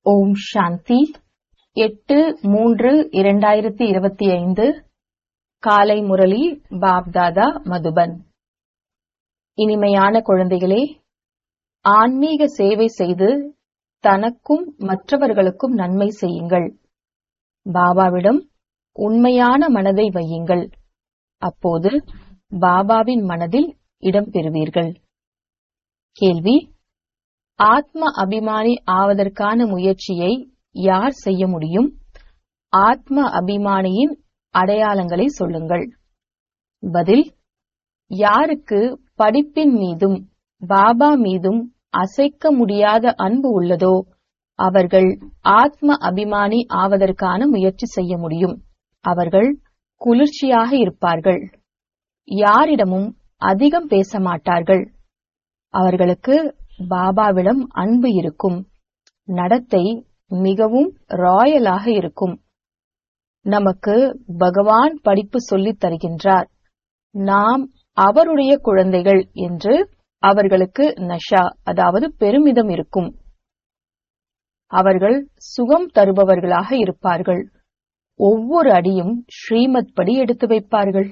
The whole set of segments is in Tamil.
ஓம் சாந்தி எட்டு மூன்று இரண்டாயிரத்தி இருபத்தி ஐந்து காலை முரளி பாப்தாதா மதுபன் இனிமையான குழந்தைகளே ஆன்மீக சேவை செய்து தனக்கும் மற்றவர்களுக்கும் நன்மை செய்யுங்கள் பாபாவிடம் உண்மையான மனதை வையுங்கள் அப்போது பாபாவின் மனதில் இடம் பெறுவீர்கள் கேள்வி ஆத்ம அபிமானி ஆவதற்கான முயற்சியை யார் செய்ய முடியும் ஆத்ம அபிமானியின் அடையாளங்களை சொல்லுங்கள் பதில் யாருக்கு படிப்பின் மீதும் பாபா மீதும் அசைக்க முடியாத அன்பு உள்ளதோ அவர்கள் ஆத்ம அபிமானி ஆவதற்கான முயற்சி செய்ய முடியும் அவர்கள் குளிர்ச்சியாக இருப்பார்கள் யாரிடமும் அதிகம் பேச மாட்டார்கள் அவர்களுக்கு பாபாவிடம் அன்பு இருக்கும் நடத்தை மிகவும் ராயலாக இருக்கும் நமக்கு பகவான் படிப்பு சொல்லித் தருகின்றார் நாம் அவருடைய குழந்தைகள் என்று அவர்களுக்கு நஷா அதாவது பெருமிதம் இருக்கும் அவர்கள் சுகம் தருபவர்களாக இருப்பார்கள் ஒவ்வொரு அடியும் ஸ்ரீமத் படி எடுத்து வைப்பார்கள்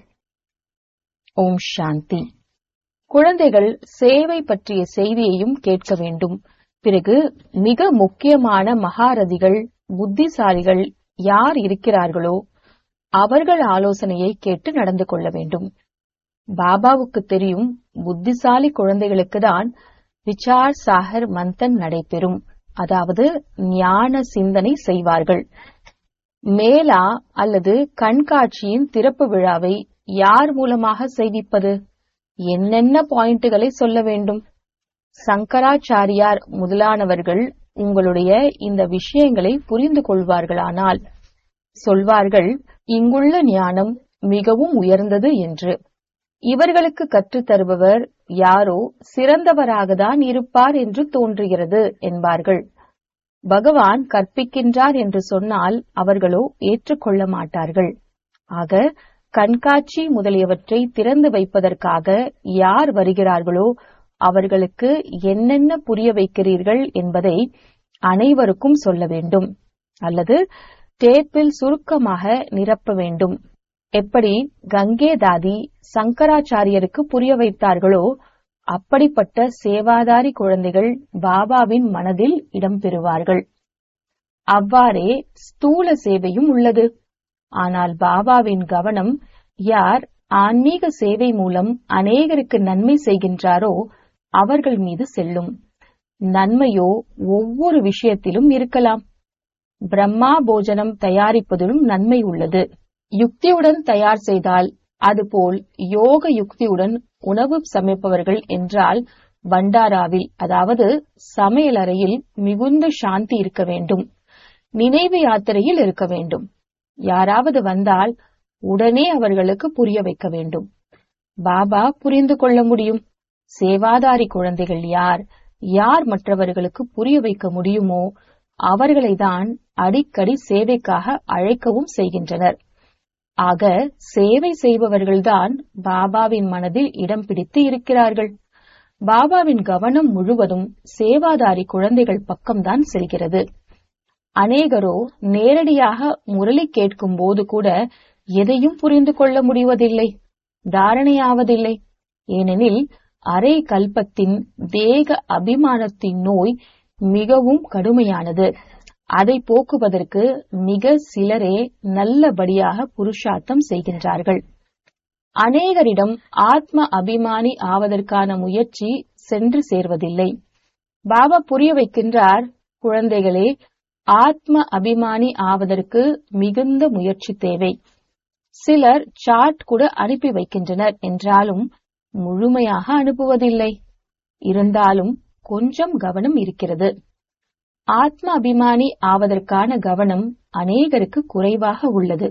ஓம் சாந்தி குழந்தைகள் சேவை பற்றிய செய்தியையும் கேட்க வேண்டும் பிறகு மிக முக்கியமான மகாரதிகள் புத்திசாலிகள் யார் இருக்கிறார்களோ அவர்கள் ஆலோசனையை கேட்டு நடந்து கொள்ள வேண்டும் பாபாவுக்கு தெரியும் புத்திசாலி குழந்தைகளுக்கு தான் விசார் சாகர் மந்தன் நடைபெறும் அதாவது ஞான சிந்தனை செய்வார்கள் மேலா அல்லது கண்காட்சியின் திறப்பு விழாவை யார் மூலமாக செய்விப்பது என்னென்ன பாயிண்ட்டுகளை சொல்ல வேண்டும் சங்கராச்சாரியார் முதலானவர்கள் உங்களுடைய இந்த விஷயங்களை புரிந்து கொள்வார்களானால் சொல்வார்கள் இங்குள்ள ஞானம் மிகவும் உயர்ந்தது என்று இவர்களுக்கு கற்றுத் தருபவர் யாரோ சிறந்தவராகத்தான் இருப்பார் என்று தோன்றுகிறது என்பார்கள் பகவான் கற்பிக்கின்றார் என்று சொன்னால் அவர்களோ ஏற்றுக்கொள்ள மாட்டார்கள் ஆக கண்காட்சி முதலியவற்றை திறந்து வைப்பதற்காக யார் வருகிறார்களோ அவர்களுக்கு என்னென்ன புரிய வைக்கிறீர்கள் என்பதை அனைவருக்கும் சொல்ல வேண்டும் அல்லது டேப்பில் சுருக்கமாக நிரப்ப வேண்டும் எப்படி கங்கே தாதி சங்கராச்சாரியருக்கு புரிய வைத்தார்களோ அப்படிப்பட்ட சேவாதாரி குழந்தைகள் பாபாவின் மனதில் இடம்பெறுவார்கள் அவ்வாறே ஸ்தூல சேவையும் உள்ளது ஆனால் பாபாவின் கவனம் யார் ஆன்மீக சேவை மூலம் அநேகருக்கு நன்மை செய்கின்றாரோ அவர்கள் மீது செல்லும் நன்மையோ ஒவ்வொரு விஷயத்திலும் இருக்கலாம் பிரம்மா போஜனம் தயாரிப்பதிலும் நன்மை உள்ளது யுக்தியுடன் தயார் செய்தால் அதுபோல் யோக யுக்தியுடன் உணவு சமைப்பவர்கள் என்றால் பண்டாராவில் அதாவது சமையலறையில் மிகுந்த சாந்தி இருக்க வேண்டும் நினைவு யாத்திரையில் இருக்க வேண்டும் யாராவது வந்தால் உடனே அவர்களுக்கு புரிய வைக்க வேண்டும் பாபா புரிந்து கொள்ள முடியும் சேவாதாரி குழந்தைகள் யார் யார் மற்றவர்களுக்கு புரிய வைக்க முடியுமோ அவர்களை தான் அடிக்கடி சேவைக்காக அழைக்கவும் செய்கின்றனர் ஆக சேவை செய்பவர்கள்தான் பாபாவின் மனதில் இடம் பிடித்து இருக்கிறார்கள் பாபாவின் கவனம் முழுவதும் சேவாதாரி குழந்தைகள் பக்கம்தான் செல்கிறது அநேகரோ நேரடியாக முரளி கேட்கும் போது கூட எதையும் புரிந்து கொள்ள முடிவதில்லை தாரணையாவதில்லை ஏனெனில் அரை கல்பத்தின் தேக அபிமானத்தின் நோய் மிகவும் கடுமையானது அதை போக்குவதற்கு மிக சிலரே நல்லபடியாக புருஷார்த்தம் செய்கின்றார்கள் அநேகரிடம் ஆத்ம அபிமானி ஆவதற்கான முயற்சி சென்று சேர்வதில்லை பாபா புரிய வைக்கின்றார் குழந்தைகளே ஆத்ம அபிமானி ஆவதற்கு மிகுந்த முயற்சி தேவை சிலர் சாட் கூட அனுப்பி வைக்கின்றனர் என்றாலும் முழுமையாக அனுப்புவதில்லை இருந்தாலும் கொஞ்சம் கவனம் இருக்கிறது ஆத்ம அபிமானி ஆவதற்கான கவனம் அநேகருக்கு குறைவாக உள்ளது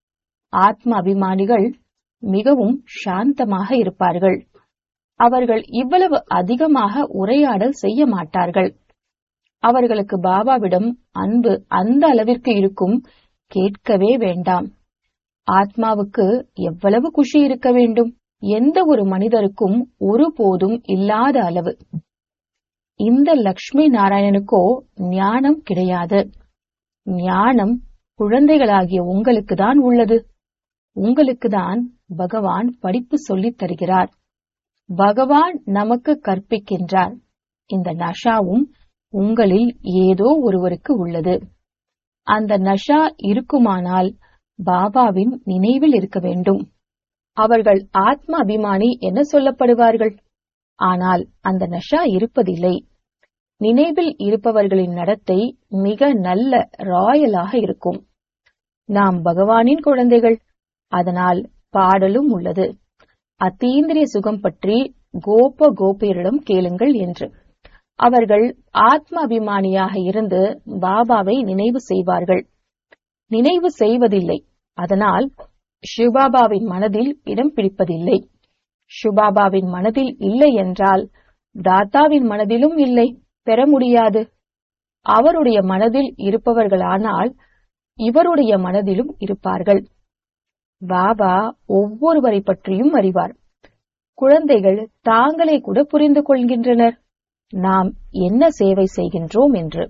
ஆத்ம அபிமானிகள் மிகவும் சாந்தமாக இருப்பார்கள் அவர்கள் இவ்வளவு அதிகமாக உரையாடல் செய்ய மாட்டார்கள் அவர்களுக்கு பாபாவிடம் அன்பு அந்த அளவிற்கு இருக்கும் கேட்கவே வேண்டாம் ஆத்மாவுக்கு எவ்வளவு குஷி இருக்க வேண்டும் எந்த ஒரு மனிதருக்கும் ஒருபோதும் இல்லாத அளவு இந்த லக்ஷ்மி நாராயணனுக்கோ ஞானம் கிடையாது ஞானம் குழந்தைகளாகிய உங்களுக்கு தான் உள்ளது உங்களுக்கு தான் பகவான் படிப்பு சொல்லித் தருகிறார் பகவான் நமக்கு கற்பிக்கின்றார் இந்த நஷாவும் உங்களில் ஏதோ ஒருவருக்கு உள்ளது அந்த நஷா இருக்குமானால் பாபாவின் நினைவில் இருக்க வேண்டும் அவர்கள் ஆத்ம அபிமானி என சொல்லப்படுவார்கள் ஆனால் அந்த நஷா இருப்பதில்லை நினைவில் இருப்பவர்களின் நடத்தை மிக நல்ல ராயலாக இருக்கும் நாம் பகவானின் குழந்தைகள் அதனால் பாடலும் உள்ளது அத்தீந்திரிய சுகம் பற்றி கோப கோபியரிடம் கேளுங்கள் என்று அவர்கள் ஆத்ம அபிமானியாக இருந்து பாபாவை நினைவு செய்வார்கள் நினைவு செய்வதில்லை அதனால் சிவபாபாவின் மனதில் இடம் பிடிப்பதில்லை சிவபாபாவின் மனதில் இல்லை என்றால் தாத்தாவின் மனதிலும் இல்லை பெற முடியாது அவருடைய மனதில் இருப்பவர்களானால் இவருடைய மனதிலும் இருப்பார்கள் பாபா ஒவ்வொருவரை பற்றியும் அறிவார் குழந்தைகள் தாங்களே கூட புரிந்து கொள்கின்றனர் நாம் என்ன சேவை செய்கின்றோம் என்று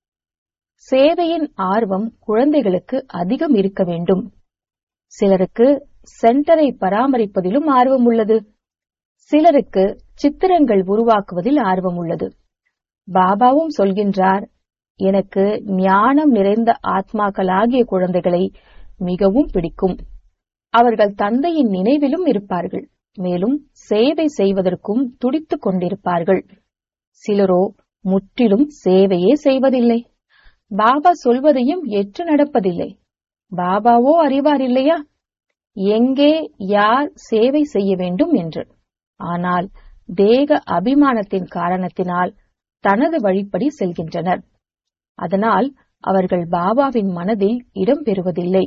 சேவையின் ஆர்வம் குழந்தைகளுக்கு அதிகம் இருக்க வேண்டும் சிலருக்கு சென்டரை பராமரிப்பதிலும் ஆர்வம் உள்ளது சிலருக்கு சித்திரங்கள் உருவாக்குவதில் ஆர்வம் உள்ளது பாபாவும் சொல்கின்றார் எனக்கு ஞானம் நிறைந்த ஆத்மாக்களாகிய குழந்தைகளை மிகவும் பிடிக்கும் அவர்கள் தந்தையின் நினைவிலும் இருப்பார்கள் மேலும் சேவை செய்வதற்கும் துடித்துக் கொண்டிருப்பார்கள் சிலரோ முற்றிலும் சேவையே செய்வதில்லை பாபா சொல்வதையும் ஏற்று நடப்பதில்லை பாபாவோ அறிவார் இல்லையா எங்கே யார் சேவை செய்ய வேண்டும் என்று ஆனால் தேக அபிமானத்தின் காரணத்தினால் தனது வழிப்படி செல்கின்றனர் அதனால் அவர்கள் பாபாவின் மனதில் இடம் பெறுவதில்லை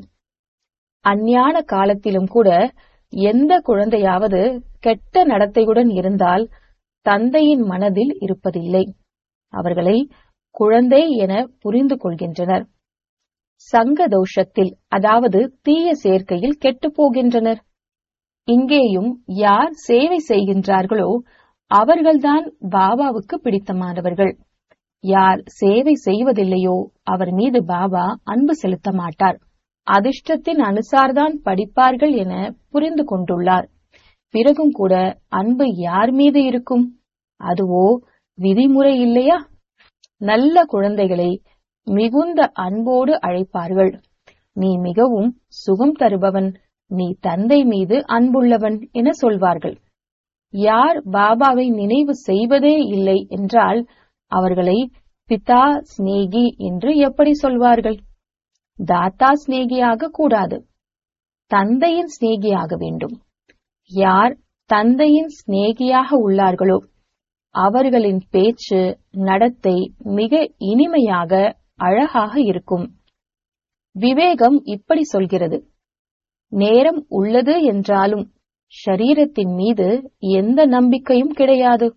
அஞ்ஞான காலத்திலும் கூட எந்த குழந்தையாவது கெட்ட நடத்தையுடன் இருந்தால் தந்தையின் மனதில் இருப்பதில்லை அவர்களை குழந்தை என புரிந்து கொள்கின்றனர் சங்க தோஷத்தில் அதாவது தீய சேர்க்கையில் கெட்டுப் போகின்றனர் இங்கேயும் யார் சேவை செய்கின்றார்களோ அவர்கள்தான் பாபாவுக்கு பிடித்தமானவர்கள் யார் சேவை செய்வதில்லையோ அவர் மீது பாபா அன்பு செலுத்த மாட்டார் அதிர்ஷ்டத்தின் அனுசார்தான் படிப்பார்கள் என புரிந்து கொண்டுள்ளார் பிறகும் கூட அன்பு யார் மீது இருக்கும் அதுவோ விதிமுறை இல்லையா நல்ல குழந்தைகளை மிகுந்த அன்போடு அழைப்பார்கள் நீ மிகவும் சுகம் தருபவன் நீ தந்தை மீது அன்புள்ளவன் என சொல்வார்கள் யார் பாபாவை நினைவு செய்வதே இல்லை என்றால் அவர்களை பிதா சிநேகி என்று எப்படி சொல்வார்கள் தாத்தா சிநேகியாக கூடாது தந்தையின் சிநேகியாக வேண்டும் யார் தந்தையின் சிநேகியாக உள்ளார்களோ அவர்களின் பேச்சு நடத்தை மிக இனிமையாக அழகாக இருக்கும் விவேகம் இப்படி சொல்கிறது நேரம் உள்ளது என்றாலும் ஷரீரத்தின் மீது எந்த நம்பிக்கையும் கிடையாது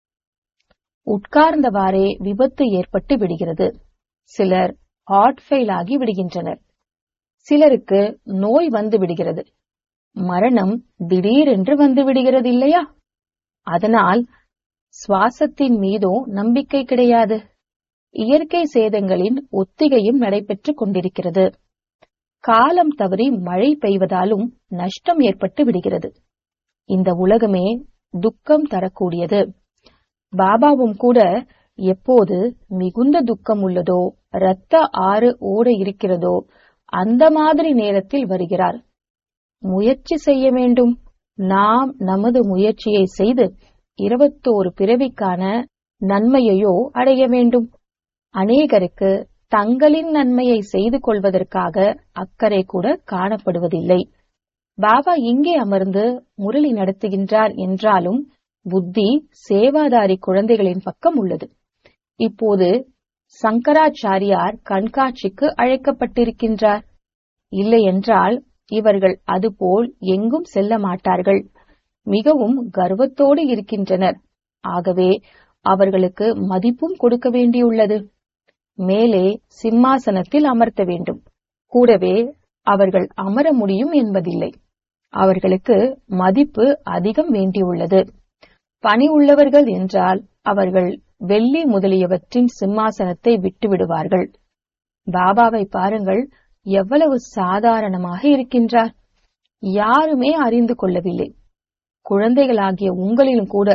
உட்கார்ந்தவாறே விபத்து ஏற்பட்டு விடுகிறது சிலர் ஹார்ட் ஃபெயில் ஆகி விடுகின்றனர் சிலருக்கு நோய் வந்து விடுகிறது மரணம் திடீரென்று வந்து விடுகிறது இல்லையா அதனால் சுவாசத்தின் மீதோ நம்பிக்கை கிடையாது இயற்கை சேதங்களின் ஒத்திகையும் நடைபெற்றுக் கொண்டிருக்கிறது காலம் தவறி மழை பெய்வதாலும் நஷ்டம் ஏற்பட்டு விடுகிறது இந்த உலகமே துக்கம் தரக்கூடியது பாபாவும் கூட எப்போது மிகுந்த துக்கம் உள்ளதோ இரத்த ஆறு ஓட இருக்கிறதோ அந்த மாதிரி நேரத்தில் வருகிறார் முயற்சி செய்ய வேண்டும் நாம் நமது முயற்சியை செய்து இருபத்தோரு பிறவிக்கான நன்மையையோ அடைய வேண்டும் அநேகருக்கு தங்களின் நன்மையை செய்து கொள்வதற்காக அக்கறை கூட காணப்படுவதில்லை பாபா இங்கே அமர்ந்து முரளி நடத்துகின்றார் என்றாலும் புத்தி சேவாதாரி குழந்தைகளின் பக்கம் உள்ளது இப்போது சங்கராச்சாரியார் கண்காட்சிக்கு அழைக்கப்பட்டிருக்கின்றார் இல்லையென்றால் இவர்கள் அதுபோல் எங்கும் செல்ல மாட்டார்கள் மிகவும் கர்வத்தோடு இருக்கின்றனர் ஆகவே அவர்களுக்கு மதிப்பும் கொடுக்க வேண்டியுள்ளது மேலே சிம்மாசனத்தில் அமர்த்த வேண்டும் கூடவே அவர்கள் அமர முடியும் என்பதில்லை அவர்களுக்கு மதிப்பு அதிகம் வேண்டியுள்ளது பணி உள்ளவர்கள் என்றால் அவர்கள் வெள்ளி முதலியவற்றின் சிம்மாசனத்தை விட்டு விடுவார்கள் பாபாவை பாருங்கள் எவ்வளவு சாதாரணமாக இருக்கின்றார் யாருமே அறிந்து கொள்ளவில்லை குழந்தைகளாகிய உங்களிலும் கூட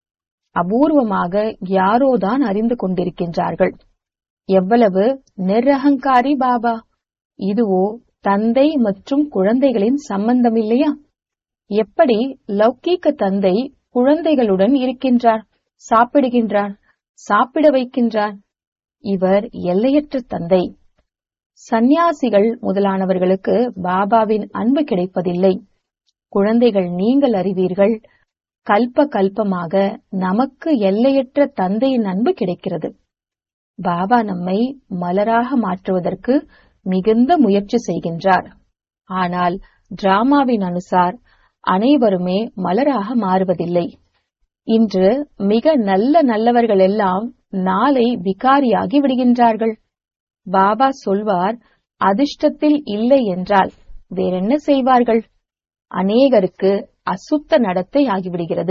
அபூர்வமாக யாரோதான் அறிந்து கொண்டிருக்கின்றார்கள் எவ்வளவு நிரகங்காரி பாபா இதுவோ தந்தை மற்றும் குழந்தைகளின் சம்பந்தம் இல்லையா எப்படி லௌகீக தந்தை குழந்தைகளுடன் இருக்கின்றார் சாப்பிடுகின்றார் சாப்பிட வைக்கின்றார் இவர் எல்லையற்ற தந்தை சந்நியாசிகள் முதலானவர்களுக்கு பாபாவின் அன்பு கிடைப்பதில்லை குழந்தைகள் நீங்கள் அறிவீர்கள் கல்ப கல்பமாக நமக்கு எல்லையற்ற தந்தையின் அன்பு கிடைக்கிறது பாபா நம்மை மலராக மாற்றுவதற்கு மிகுந்த முயற்சி செய்கின்றார் ஆனால் டிராமாவின் அனுசார் அனைவருமே மலராக மாறுவதில்லை இன்று மிக நல்ல நல்லவர்கள் எல்லாம் நாளை விகாரியாகி விடுகின்றார்கள் பாபா சொல்வார் அதிர்ஷ்டத்தில் இல்லை என்றால் வேறென்ன செய்வார்கள் அநேகருக்கு அசுத்த நடத்தை ஆகிவிடுகிறது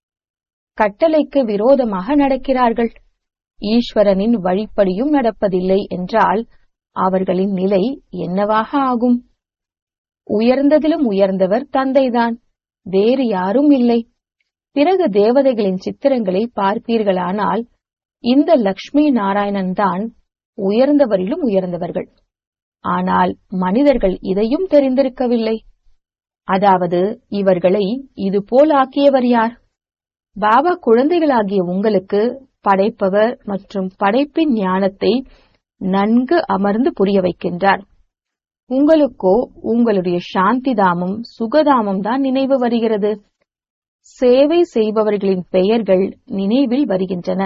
கட்டளைக்கு விரோதமாக நடக்கிறார்கள் ஈஸ்வரனின் வழிப்படியும் நடப்பதில்லை என்றால் அவர்களின் நிலை என்னவாக ஆகும் உயர்ந்ததிலும் உயர்ந்தவர் தந்தைதான் வேறு யாரும் இல்லை பிறகு தேவதைகளின் சித்திரங்களை பார்ப்பீர்களானால் இந்த லக்ஷ்மி நாராயணன் தான் உயர்ந்தவரிலும் உயர்ந்தவர்கள் ஆனால் மனிதர்கள் இதையும் தெரிந்திருக்கவில்லை அதாவது இவர்களை இது போல் ஆக்கியவர் யார் பாபா குழந்தைகளாகிய உங்களுக்கு படைப்பவர் மற்றும் படைப்பின் ஞானத்தை நன்கு அமர்ந்து புரிய வைக்கின்றார் உங்களுக்கோ உங்களுடைய சாந்திதாமம் சுகதாமம் தான் நினைவு வருகிறது சேவை செய்பவர்களின் பெயர்கள் நினைவில் வருகின்றன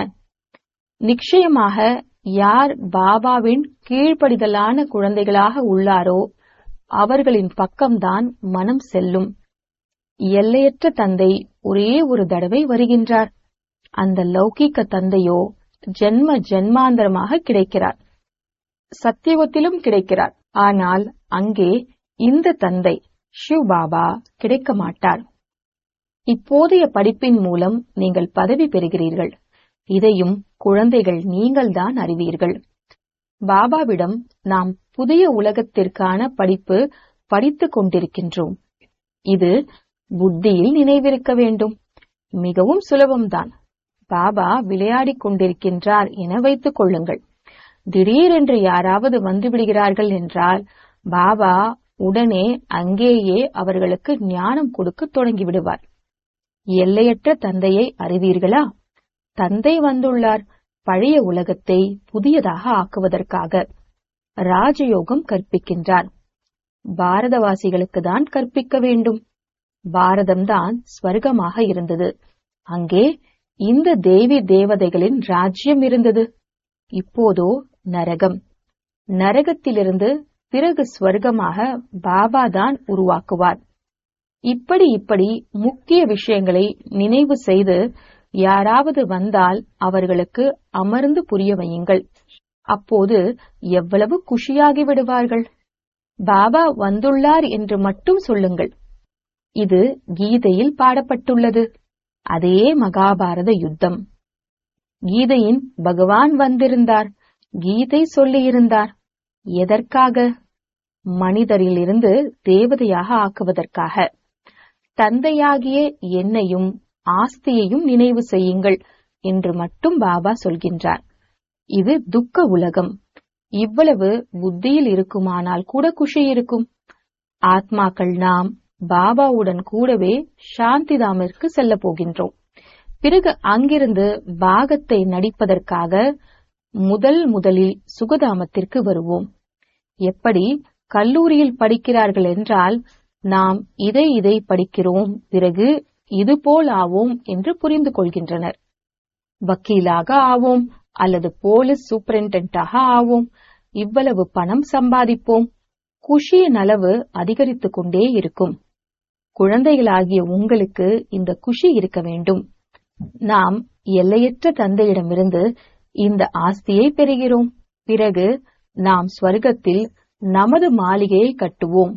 நிச்சயமாக யார் பாபாவின் கீழ்ப்படிதலான குழந்தைகளாக உள்ளாரோ அவர்களின் பக்கம்தான் மனம் செல்லும் எல்லையற்ற தந்தை ஒரே ஒரு தடவை வருகின்றார் அந்த லௌகீக தந்தையோ ஜென்ம ஜென்மாந்தரமாக கிடைக்கிறார் சத்தியுகத்திலும் கிடைக்கிறார் ஆனால் அங்கே இந்த தந்தை ஷிவ் பாபா கிடைக்க மாட்டார் இப்போதைய படிப்பின் மூலம் நீங்கள் பதவி பெறுகிறீர்கள் இதையும் குழந்தைகள் நீங்கள்தான் அறிவீர்கள் பாபாவிடம் நாம் புதிய உலகத்திற்கான படிப்பு படித்துக் கொண்டிருக்கின்றோம் இது புத்தியில் நினைவிருக்க வேண்டும் மிகவும் சுலபம்தான் பாபா விளையாடிக் கொண்டிருக்கின்றார் என வைத்துக் கொள்ளுங்கள் திடீரென்று யாராவது வந்து விடுகிறார்கள் என்றால் பாபா உடனே அங்கேயே அவர்களுக்கு ஞானம் கொடுக்க தொடங்கி விடுவார் எல்லையற்ற தந்தையை அறிவீர்களா தந்தை வந்துள்ளார் பழைய உலகத்தை புதியதாக ஆக்குவதற்காக ராஜயோகம் கற்பிக்கின்றார் பாரதவாசிகளுக்கு தான் கற்பிக்க வேண்டும் பாரதம்தான் ஸ்வர்க்கமாக இருந்தது அங்கே இந்த தேவி தேவதைகளின் ராஜ்யம் இருந்தது இப்போதோ நரகம் நரகத்திலிருந்து பிறகு ஸ்வர்க்கமாக பாபா தான் உருவாக்குவார் இப்படி இப்படி முக்கிய விஷயங்களை நினைவு செய்து யாராவது வந்தால் அவர்களுக்கு அமர்ந்து புரிய வையுங்கள் அப்போது எவ்வளவு குஷியாகி விடுவார்கள் பாபா வந்துள்ளார் என்று மட்டும் சொல்லுங்கள் இது கீதையில் பாடப்பட்டுள்ளது அதே மகாபாரத யுத்தம் கீதையின் பகவான் வந்திருந்தார் கீதை சொல்லியிருந்தார் எதற்காக மனிதரிலிருந்து தேவதையாக ஆக்குவதற்காக தந்தையாகிய என்னையும் ஆஸ்தியையும் நினைவு செய்யுங்கள் என்று மட்டும் பாபா சொல்கின்றார் இது துக்க உலகம் இவ்வளவு புத்தியில் இருக்குமானால் கூட குஷி இருக்கும் ஆத்மாக்கள் நாம் பாபாவுடன் கூடவே சாந்திதாமிற்கு செல்ல போகின்றோம் பிறகு அங்கிருந்து பாகத்தை நடிப்பதற்காக முதல் முதலில் சுகதாமத்திற்கு வருவோம் எப்படி கல்லூரியில் படிக்கிறார்கள் என்றால் நாம் இதை இதை படிக்கிறோம் பிறகு இதுபோல் ஆவோம் என்று புரிந்து கொள்கின்றனர் வக்கீலாக ஆவோம் அல்லது போலீஸ் சூப்பரிண்டென்டாக ஆவோம் இவ்வளவு பணம் சம்பாதிப்போம் குஷியின் அளவு அதிகரித்துக் கொண்டே இருக்கும் குழந்தைகளாகிய உங்களுக்கு இந்த குஷி இருக்க வேண்டும் நாம் எல்லையற்ற தந்தையிடமிருந்து இந்த ஆஸ்தியை பெறுகிறோம் பிறகு நாம் ஸ்வர்க்கத்தில் நமது மாளிகையை கட்டுவோம்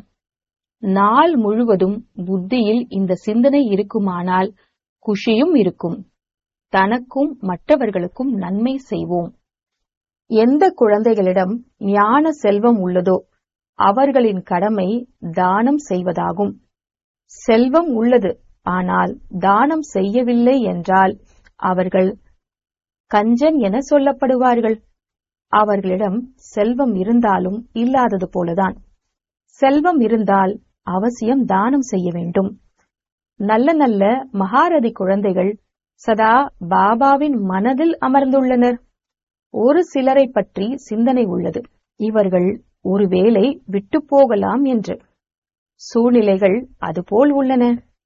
நாள் முழுவதும் புத்தியில் இந்த சிந்தனை இருக்குமானால் குஷியும் இருக்கும் தனக்கும் மற்றவர்களுக்கும் நன்மை செய்வோம் எந்த குழந்தைகளிடம் ஞான செல்வம் உள்ளதோ அவர்களின் கடமை தானம் செய்வதாகும் செல்வம் உள்ளது ஆனால் தானம் செய்யவில்லை என்றால் அவர்கள் கஞ்சன் என சொல்லப்படுவார்கள் அவர்களிடம் செல்வம் இருந்தாலும் இல்லாதது போலதான் செல்வம் இருந்தால் அவசியம் தானம் செய்ய வேண்டும் நல்ல நல்ல மகாரதி குழந்தைகள் சதா பாபாவின் மனதில் அமர்ந்துள்ளனர் ஒரு சிலரை பற்றி சிந்தனை உள்ளது இவர்கள் ஒருவேளை விட்டு போகலாம் என்று சூழ்நிலைகள் அதுபோல் உள்ளன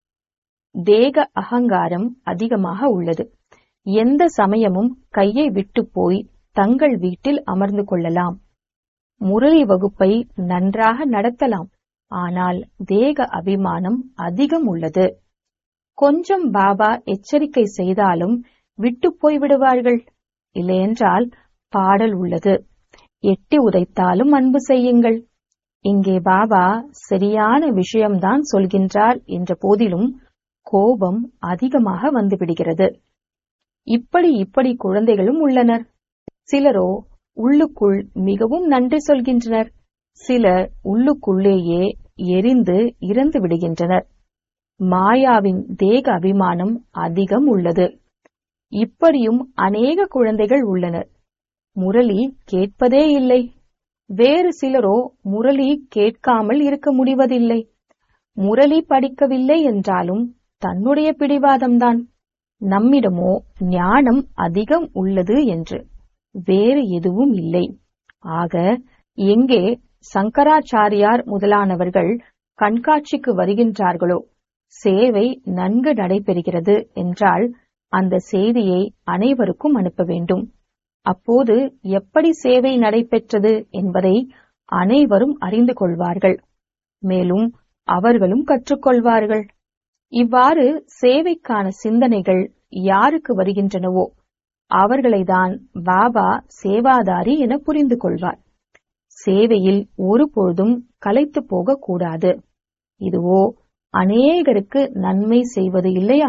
தேக அகங்காரம் அதிகமாக உள்ளது எந்த சமயமும் கையை விட்டு போய் தங்கள் வீட்டில் அமர்ந்து கொள்ளலாம் முரளி வகுப்பை நன்றாக நடத்தலாம் ஆனால் தேக அபிமானம் அதிகம் உள்ளது கொஞ்சம் பாபா எச்சரிக்கை செய்தாலும் விட்டு போய் விடுவார்கள் இல்லையென்றால் பாடல் உள்ளது எட்டி உதைத்தாலும் அன்பு செய்யுங்கள் இங்கே பாபா சரியான விஷயம்தான் சொல்கின்றார் என்ற போதிலும் கோபம் அதிகமாக வந்துவிடுகிறது இப்படி இப்படி குழந்தைகளும் உள்ளனர் சிலரோ உள்ளுக்குள் மிகவும் நன்றி சொல்கின்றனர் சிலர் உள்ளுக்குள்ளேயே எரிந்து இறந்து விடுகின்றனர் மாயாவின் தேக அபிமானம் அதிகம் உள்ளது இப்படியும் அநேக குழந்தைகள் உள்ளனர் முரளி கேட்பதே இல்லை வேறு சிலரோ முரளி கேட்காமல் இருக்க முடிவதில்லை முரளி படிக்கவில்லை என்றாலும் தன்னுடைய பிடிவாதம்தான் நம்மிடமோ ஞானம் அதிகம் உள்ளது என்று வேறு எதுவும் இல்லை ஆக எங்கே சங்கராச்சாரியார் முதலானவர்கள் கண்காட்சிக்கு வருகின்றார்களோ சேவை நன்கு நடைபெறுகிறது என்றால் அந்த செய்தியை அனைவருக்கும் அனுப்ப வேண்டும் அப்போது எப்படி சேவை நடைபெற்றது என்பதை அனைவரும் அறிந்து கொள்வார்கள் மேலும் அவர்களும் கற்றுக்கொள்வார்கள் இவ்வாறு சேவைக்கான சிந்தனைகள் யாருக்கு வருகின்றனவோ அவர்களைதான் பாபா சேவாதாரி என புரிந்து கொள்வார் சேவையில் ஒருபொழுதும் கலைத்து போகக்கூடாது இதுவோ அநேகருக்கு நன்மை செய்வது இல்லையா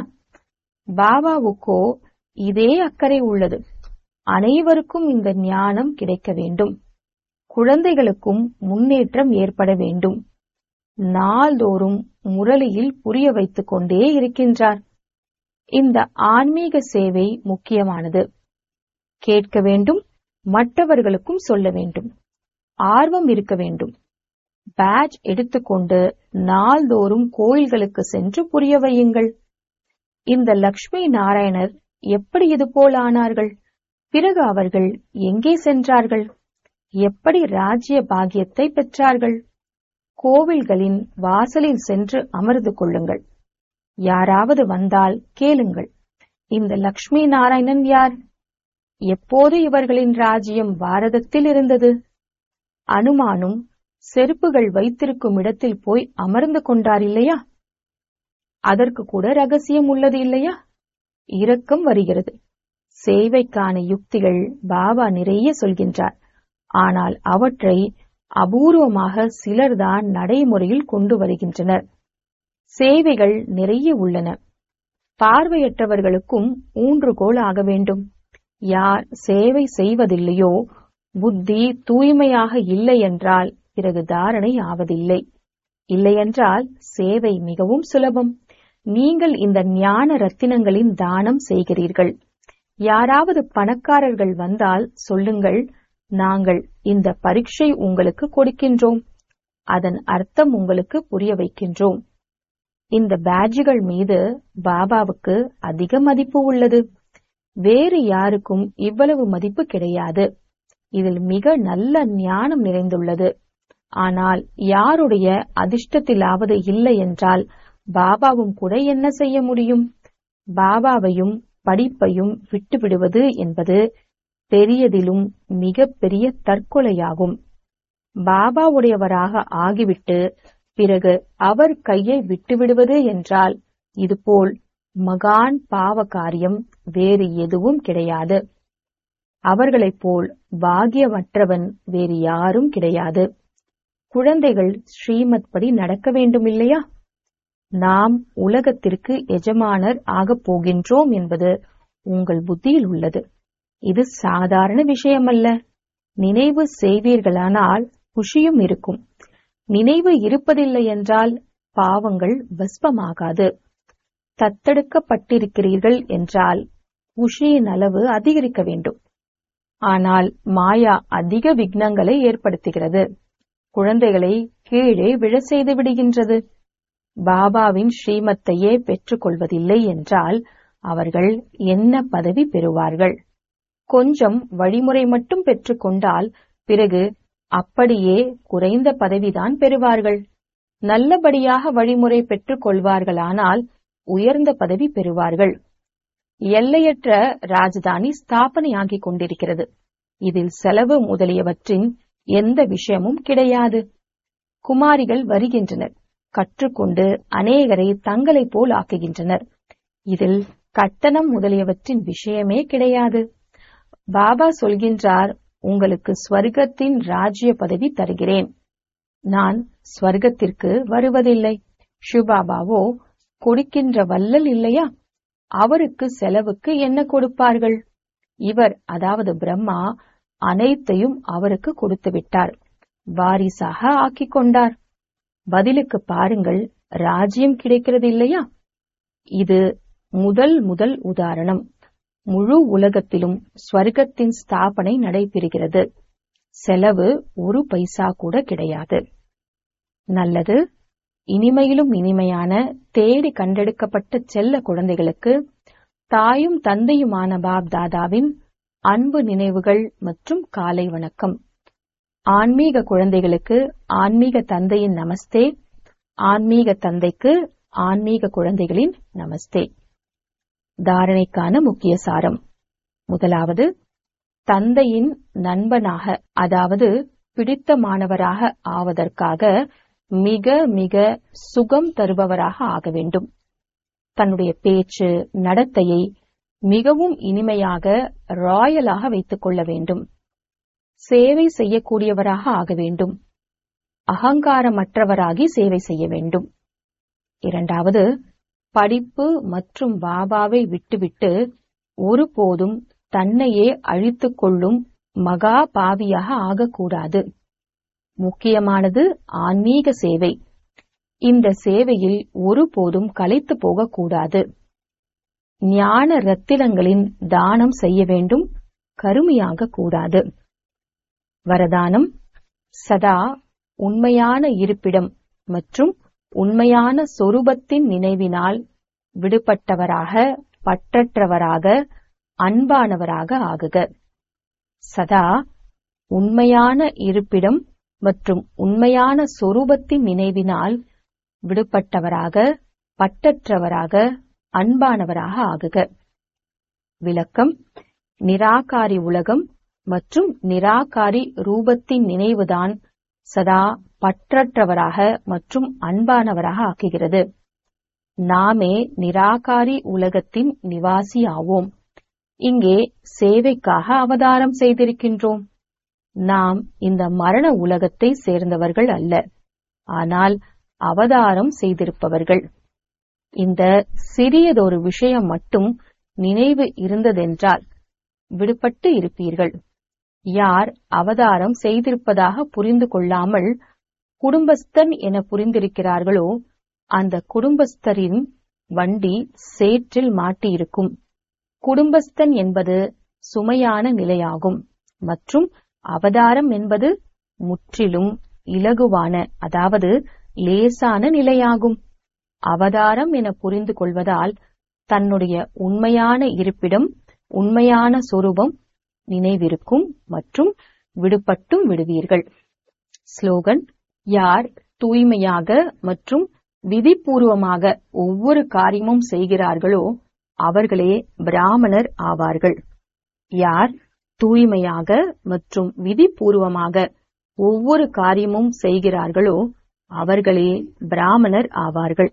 பாபாவுக்கோ இதே அக்கறை உள்ளது அனைவருக்கும் இந்த ஞானம் கிடைக்க வேண்டும் குழந்தைகளுக்கும் முன்னேற்றம் ஏற்பட வேண்டும் நாள்தோறும் முரளியில் புரிய வைத்துக் கொண்டே இருக்கின்றார் இந்த ஆன்மீக சேவை முக்கியமானது கேட்க வேண்டும் மற்றவர்களுக்கும் சொல்ல வேண்டும் ஆர்வம் இருக்க வேண்டும் பேட்ச் எடுத்துக்கொண்டு நாள்தோறும் கோயில்களுக்கு சென்று புரிய வையுங்கள் இந்த லக்ஷ்மி நாராயணர் எப்படி இது போல் ஆனார்கள் பிறகு அவர்கள் எங்கே சென்றார்கள் எப்படி ராஜ்ய பாகியத்தை பெற்றார்கள் கோவில்களின் வாசலில் சென்று அமர்ந்து கொள்ளுங்கள் யாராவது வந்தால் கேளுங்கள் இந்த லக்ஷ்மி நாராயணன் யார் எப்போது இவர்களின் ராஜ்யம் பாரதத்தில் இருந்தது அனுமானும் செருப்புகள் வைத்திருக்கும் இடத்தில் போய் அமர்ந்து கொண்டார் இல்லையா அதற்கு கூட ரகசியம் உள்ளது இல்லையா இரக்கம் வருகிறது சேவைக்கான யுக்திகள் பாபா நிறைய சொல்கின்றார் ஆனால் அவற்றை அபூர்வமாக சிலர்தான் நடைமுறையில் கொண்டு வருகின்றனர் சேவைகள் நிறைய உள்ளன பார்வையற்றவர்களுக்கும் ஊன்றுகோல் ஆக வேண்டும் யார் சேவை செய்வதில்லையோ புத்தி தூய்மையாக இல்லை என்றால் பிறகு தாரணை ஆவதில்லை இல்லையென்றால் சேவை மிகவும் சுலபம் நீங்கள் இந்த ஞான ரத்தினங்களின் தானம் செய்கிறீர்கள் யாராவது பணக்காரர்கள் வந்தால் சொல்லுங்கள் நாங்கள் இந்த பரீட்சை உங்களுக்கு கொடுக்கின்றோம் அதன் அர்த்தம் உங்களுக்கு புரிய வைக்கின்றோம் இந்த பேட்ஜுகள் மீது பாபாவுக்கு அதிக மதிப்பு உள்ளது வேறு யாருக்கும் இவ்வளவு மதிப்பு கிடையாது இதில் மிக நல்ல ஞானம் நிறைந்துள்ளது ஆனால் யாருடைய அதிர்ஷ்டத்திலாவது இல்லை என்றால் பாபாவும் கூட என்ன செய்ய முடியும் பாபாவையும் படிப்பையும் விட்டுவிடுவது என்பது பெரியதிலும் மிக பெரிய தற்கொலையாகும் பாபாவுடையவராக ஆகிவிட்டு பிறகு அவர் கையை விட்டுவிடுவது என்றால் இதுபோல் மகான் பாவ காரியம் வேறு எதுவும் கிடையாது அவர்களைப் போல் பாகியமற்றவன் வேறு யாரும் கிடையாது குழந்தைகள் ஸ்ரீமத் படி நடக்க வேண்டும் இல்லையா நாம் உலகத்திற்கு எஜமானர் ஆகப் போகின்றோம் என்பது உங்கள் புத்தியில் உள்ளது இது சாதாரண விஷயமல்ல நினைவு செய்வீர்களானால் குஷியும் இருக்கும் நினைவு இருப்பதில்லை என்றால் பாவங்கள் பஸ்பமாகாது தத்தெடுக்கப்பட்டிருக்கிறீர்கள் என்றால் குஷியின் அளவு அதிகரிக்க வேண்டும் ஆனால் மாயா அதிக விக்னங்களை ஏற்படுத்துகிறது குழந்தைகளை கீழே விழ செய்து விடுகின்றது பாபாவின் ஸ்ரீமத்தையே பெற்றுக்கொள்வதில்லை என்றால் அவர்கள் என்ன பதவி பெறுவார்கள் கொஞ்சம் வழிமுறை மட்டும் பெற்றுக்கொண்டால் பிறகு அப்படியே குறைந்த பதவிதான் பெறுவார்கள் நல்லபடியாக வழிமுறை பெற்றுக் கொள்வார்களானால் உயர்ந்த பதவி பெறுவார்கள் எல்லையற்ற ராஜதானி ஸ்தாபனையாகிக் கொண்டிருக்கிறது இதில் செலவு முதலியவற்றின் எந்த விஷயமும் கிடையாது குமாரிகள் வருகின்றனர் கற்றுக்கொண்டு அநேகரை தங்களைப் போல் ஆக்குகின்றனர் இதில் கட்டணம் முதலியவற்றின் விஷயமே கிடையாது பாபா சொல்கின்றார் உங்களுக்கு ஸ்வர்க்கத்தின் ராஜ்ய பதவி தருகிறேன் நான் ஸ்வர்க்கத்திற்கு வருவதில்லை ஷிவபாபாவோ கொடுக்கின்ற வல்லல் இல்லையா அவருக்கு செலவுக்கு என்ன கொடுப்பார்கள் இவர் அதாவது பிரம்மா அனைத்தையும் அவருக்கு கொடுத்து விட்டார் வாரிசாக ஆக்கிக் கொண்டார் பதிலுக்கு பாருங்கள் ராஜ்யம் கிடைக்கிறது இல்லையா இது முதல் முதல் உதாரணம் முழு உலகத்திலும் ஸ்வர்க்கத்தின் ஸ்தாபனை நடைபெறுகிறது செலவு ஒரு பைசா கூட கிடையாது நல்லது இனிமையிலும் இனிமையான தேடி கண்டெடுக்கப்பட்ட செல்ல குழந்தைகளுக்கு தாயும் தந்தையுமான பாப் தாதாவின் அன்பு நினைவுகள் மற்றும் காலை வணக்கம் ஆன்மீக குழந்தைகளுக்கு ஆன்மீக தந்தையின் நமஸ்தே ஆன்மீக தந்தைக்கு ஆன்மீக குழந்தைகளின் நமஸ்தே தாரணைக்கான முக்கிய சாரம் முதலாவது தந்தையின் நண்பனாக அதாவது பிடித்தமானவராக ஆவதற்காக மிக மிக சுகம் தருபவராக ஆக வேண்டும் தன்னுடைய பேச்சு நடத்தையை மிகவும் இனிமையாக ராயலாக வைத்துக் கொள்ள வேண்டும் சேவை செய்யக்கூடியவராக ஆக வேண்டும் அகங்காரமற்றவராகி சேவை செய்ய வேண்டும் இரண்டாவது படிப்பு மற்றும் பாபாவை விட்டுவிட்டு ஒருபோதும் தன்னையே அழித்துக் கொள்ளும் மகா பாவியாக ஆகக்கூடாது முக்கியமானது ஆன்மீக சேவை இந்த சேவையில் ஒருபோதும் கலைத்து போகக்கூடாது ஞான ரத்தினங்களின் தானம் செய்ய வேண்டும் கருமையாக கூடாது வரதானம் சதா உண்மையான இருப்பிடம் மற்றும் உண்மையான சொரூபத்தின் நினைவினால் விடுபட்டவராக பற்றற்றவராக அன்பானவராக ஆகுக சதா உண்மையான இருப்பிடம் மற்றும் உண்மையான சொரூபத்தின் நினைவினால் விடுபட்டவராக பற்றற்றவராக அன்பானவராக ஆகுக விளக்கம் நிராகாரி உலகம் மற்றும் நிராகாரி ரூபத்தின் நினைவுதான் சதா பற்றற்றவராக மற்றும் அன்பானவராக ஆக்குகிறது நாமே நிராகாரி உலகத்தின் நிவாசி ஆவோம் இங்கே சேவைக்காக அவதாரம் செய்திருக்கின்றோம் நாம் இந்த மரண உலகத்தை சேர்ந்தவர்கள் அல்ல ஆனால் அவதாரம் செய்திருப்பவர்கள் இந்த சிறியதொரு விஷயம் மட்டும் நினைவு இருந்ததென்றால் விடுபட்டு இருப்பீர்கள் யார் அவதாரம் செய்திருப்பதாக புரிந்து கொள்ளாமல் குடும்பஸ்தன் என புரிந்திருக்கிறார்களோ அந்த குடும்பஸ்தரின் வண்டி சேற்றில் மாட்டியிருக்கும் குடும்பஸ்தன் என்பது சுமையான நிலையாகும் மற்றும் அவதாரம் என்பது முற்றிலும் இலகுவான அதாவது லேசான நிலையாகும் அவதாரம் என புரிந்து கொள்வதால் தன்னுடைய உண்மையான இருப்பிடம் உண்மையான சொரூபம் நினைவிருக்கும் மற்றும் விடுபட்டும் விடுவீர்கள் ஸ்லோகன் யார் தூய்மையாக மற்றும் விதிபூர்வமாக ஒவ்வொரு காரியமும் செய்கிறார்களோ அவர்களே பிராமணர் ஆவார்கள் யார் தூய்மையாக மற்றும் விதிபூர்வமாக ஒவ்வொரு காரியமும் செய்கிறார்களோ அவர்களே பிராமணர் ஆவார்கள்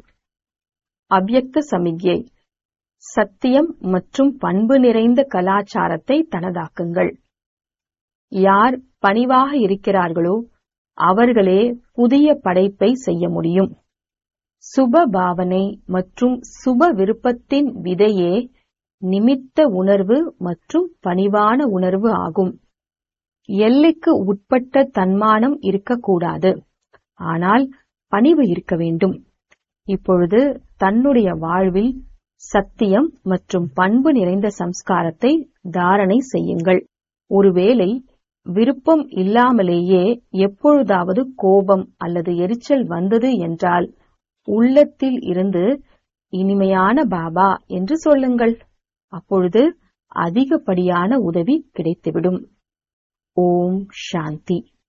அவ்யக்த சமிக்ஞை சத்தியம் மற்றும் பண்பு நிறைந்த கலாச்சாரத்தை தனதாக்குங்கள் யார் பணிவாக இருக்கிறார்களோ அவர்களே புதிய படைப்பை செய்ய முடியும் சுப பாவனை மற்றும் சுப விருப்பத்தின் விதையே நிமித்த உணர்வு மற்றும் பணிவான உணர்வு ஆகும் எல்லைக்கு உட்பட்ட தன்மானம் இருக்கக்கூடாது ஆனால் பணிவு இருக்க வேண்டும் இப்பொழுது தன்னுடைய வாழ்வில் சத்தியம் மற்றும் பண்பு நிறைந்த சம்ஸ்காரத்தை தாரணை செய்யுங்கள் ஒருவேளை விருப்பம் இல்லாமலேயே எப்பொழுதாவது கோபம் அல்லது எரிச்சல் வந்தது என்றால் உள்ளத்தில் இருந்து இனிமையான பாபா என்று சொல்லுங்கள் அப்பொழுது அதிகப்படியான உதவி கிடைத்துவிடும் ஓம் சாந்தி